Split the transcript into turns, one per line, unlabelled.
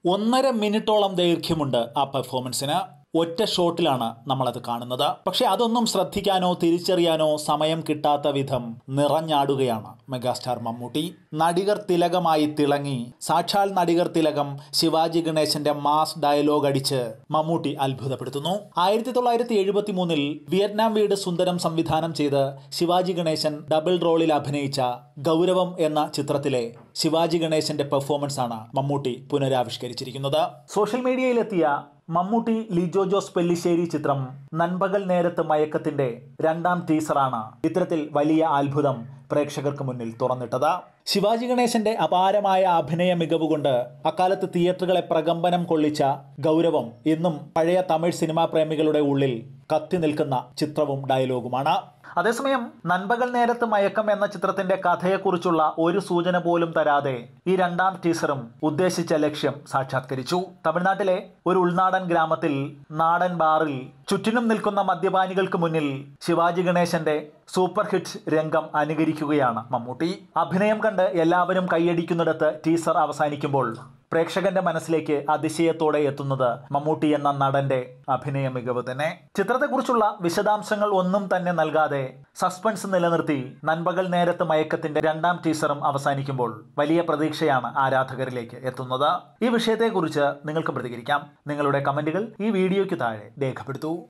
ഒന്നര മിനിറ്റോളം ദൈർഘ്യമുണ്ട് ആ പെർഫോമൻസിന് ഒറ്റ ഷോട്ടിലാണ് നമ്മളത് കാണുന്നത് പക്ഷെ അതൊന്നും ശ്രദ്ധിക്കാനോ തിരിച്ചറിയാനോ സമയം കിട്ടാത്ത വിധം നിറഞ്ഞാടുകയാണ് മെഗാസ്റ്റാർ മമ്മൂട്ടി നടികർ തിലകമായി തിളങ്ങി സാക്ഷാൽ നടികർ തിലകം ശിവാജി ഗണേശന്റെ മാസ് ഡയലോഗ് അടിച്ച് മമ്മൂട്ടി അത്ഭുതപ്പെടുത്തുന്നു ആയിരത്തി തൊള്ളായിരത്തി എഴുപത്തി മൂന്നിൽ വിയറ്റ്നാം വീട് സുന്ദരം സംവിധാനം ചെയ്ത് ശിവാജി ഗണേശൻ ഡബിൾ റോളിൽ അഭിനയിച്ച ഗൗരവം എന്ന ചിത്രത്തിലെ ശിവാജി ഗണേശന്റെ പെർഫോമൻസ് ആണ് മമ്മൂട്ടി പുനരാവിഷ്കരിച്ചിരിക്കുന്നത് സോഷ്യൽ മീഡിയയിലെത്തിയ മമ്മൂട്ടി ലിജോ ജോസ് പെല്ലിശ്ശേരി ചിത്രം നൻപകൽ നേരത്ത് മയക്കത്തിന്റെ രണ്ടാം ടീസറാണ് ഇത്തരത്തിൽ വലിയ അത്ഭുതം പ്രേക്ഷകർക്ക് മുന്നിൽ തുറന്നിട്ടത് ശിവാജി ഗണേശന്റെ അപാരമായ അഭിനയ മികവ് കൊണ്ട് അക്കാലത്ത് തിയേറ്ററുകളെ പ്രകമ്പനം കൊള്ളിച്ച ഗൗരവം ഇന്നും പഴയ തമിഴ് സിനിമാ പ്രേമികളുടെ ഉള്ളിൽ കത്തി നിൽക്കുന്ന ചിത്രവും ഡയലോഗുമാണ് അതേസമയം നൻപകൽ നേരത്ത് മയക്കം എന്ന ചിത്രത്തിന്റെ കഥയെക്കുറിച്ചുള്ള ഒരു സൂചന പോലും തരാതെ ഈ രണ്ടാം ടീസറും ഉദ്ദേശിച്ച ലക്ഷ്യം സാക്ഷാത്കരിച്ചു തമിഴ്നാട്ടിലെ ഒരു ഉൾനാടൻ ഗ്രാമത്തിൽ നാടൻ ബാറിൽ ചുറ്റിനും നിൽക്കുന്ന മദ്യപാനികൾക്ക് മുന്നിൽ ശിവാജി ഗണേശന്റെ സൂപ്പർ ഹിറ്റ് രംഗം അനുകരിക്കുകയാണ് മമ്മൂട്ടി അഭിനയം കണ്ട് എല്ലാവരും കൈയടിക്കുന്നിടത്ത് ടീസർ അവസാനിക്കുമ്പോൾ പ്രേക്ഷകന്റെ മനസ്സിലേക്ക് അതിശയത്തോടെ എത്തുന്നത് മമ്മൂട്ടി എന്ന നടന്റെ അഭിനയ മികവ് തന്നെ ചിത്രത്തെക്കുറിച്ചുള്ള വിശദാംശങ്ങൾ ഒന്നും തന്നെ നൽകാതെ സസ്പെൻസ് നിലനിർത്തി നൻപകൽ നേരത്ത് മയക്കത്തിന്റെ രണ്ടാം ടീസറും അവസാനിക്കുമ്പോൾ വലിയ പ്രതീക്ഷയാണ് ആരാധകരിലേക്ക് എത്തുന്നത് ഈ വിഷയത്തെക്കുറിച്ച് നിങ്ങൾക്ക് പ്രതികരിക്കാം നിങ്ങളുടെ കമന്റുകൾ ഈ വീഡിയോയ്ക്ക് താഴെ രേഖപ്പെടുത്തൂ